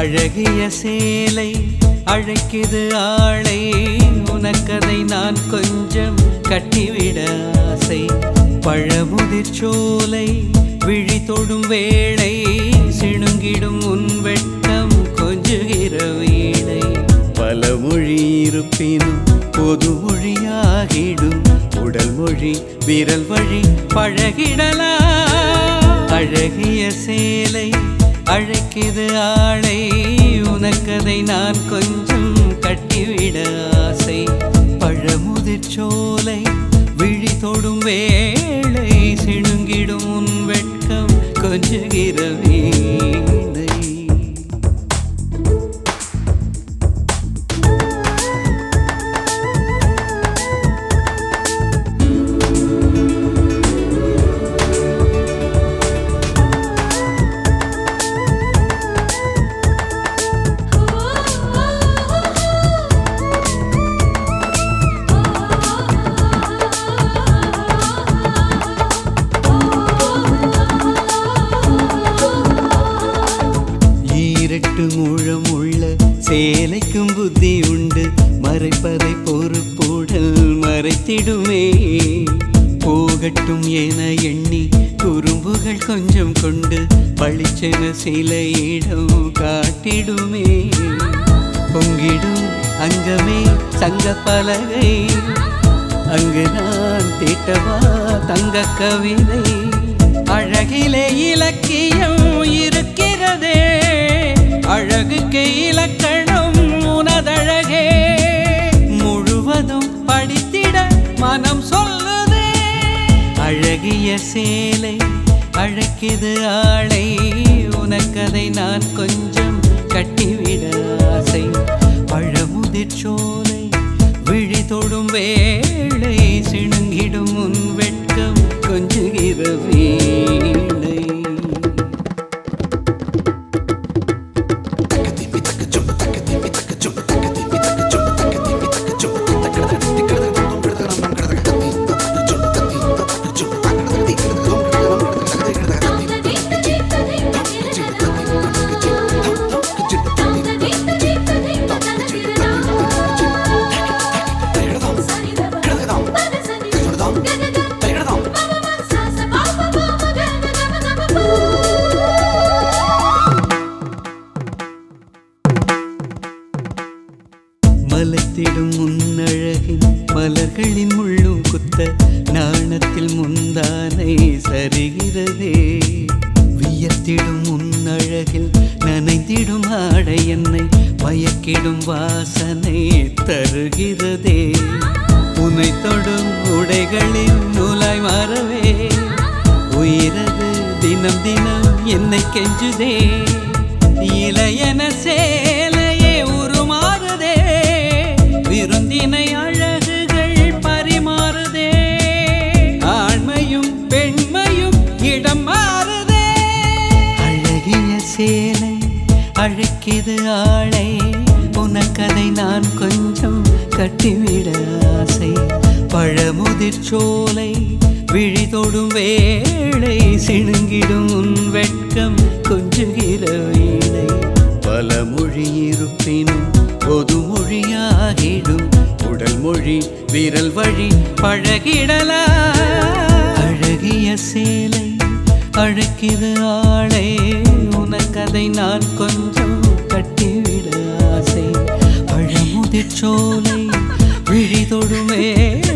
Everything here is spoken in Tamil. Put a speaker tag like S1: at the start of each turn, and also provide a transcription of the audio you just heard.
S1: அழகிய சேலை அழைக்குது ஆளை உனக்கதை நான் கொஞ்சம் கட்டிவிட ஆசை பழமுதிர் சோலை விழி தொடும் வேளை சிணுங்கிடும் உன் வெட்கம் கொஞ்சுகிற வீணை பல மொழி இருப்பினும் பொது மொழியாகிடும் உடல் மொழி விரல் வழி பழகிடலா அழகிய சேலை அழைக்குது ஆளை உனக்கதை நான் கொஞ்சம் கட்டிவிட ஆசை பழமுதிர் சோலை விழி தொடும் வேளை சிணுங்கிடும் உன் வெட்கம் கொஞ்சுகிற வீணை ஈரட்டு முழம் உள்ள சேலைக்கும் புத்தி உண்டு மறைப்பதை பொறுப்புடல் மறைத்திடுமே போகட்டும் என எண்ணி குறும்புகள் கொஞ்சம் கொண்டு பளிச்சென சில இடம் காட்டிடுமே பொங்கிடும் அங்கமே சங்க பலகை அங்கு நான் தீட்டவா தங்க கவிதை அழகிலே இலக்கியம் இருக்கிறதே அழகுக்கு இலக்கணம் உனதழகே முழுவதும் படித்திட மனம் சொல்லுதே அழகிய சேலை அழைக்குது ஆளை உனக்கதை நான் கொஞ்சம் கட்டிவிட ஆசை பழமுதிர் சோலை விழி தொடும் வேளை சிணுங்கிடும் உன் வெட்கம் கொஞ்சுகிற வீணை மலைத்திடும் முன்னழகின் மலர்களின் முள்ளும் குத்த நாணத்தில் முந்தானை சரிகிறதே வியத்திடும் முன்னழகில் நனைந்திடும் ஆடை என்னை மயக்கிடும் வாசனை தருகிறதே உனை தொடும் உடைகளின் நூலாய் மாறவே உயிரது தினம் தினம் என்னை கெஞ்சுதே இளையன சேலையே உருமாறுதே விருந்தினை அழகுகள் பரிமாறுதே ஆண்மையும் பெண்மையும் இடம் மாறுதே அழகிய சேலை அழைக்கிது ஆளை உனக்கதை நான் கொஞ்சம் கட்டிவிட ஆசை பழமுதிர் சோலை விழி தொடும் வேளை சிணுங்கிடும் உன் வெட்கம் கொஞ்சுகிற வீணை பல மொழி இருப்பினும் பொது மொழியாகிடும் உடல் மொழி விரல் வழி பழகிடலா அழகிய சேலை அழைக்கிது ஆளை உனக்கதை நான் கொஞ்சம் கட்டிவிட ஆசை பழமுதிர் சோலை விழி தொடுமே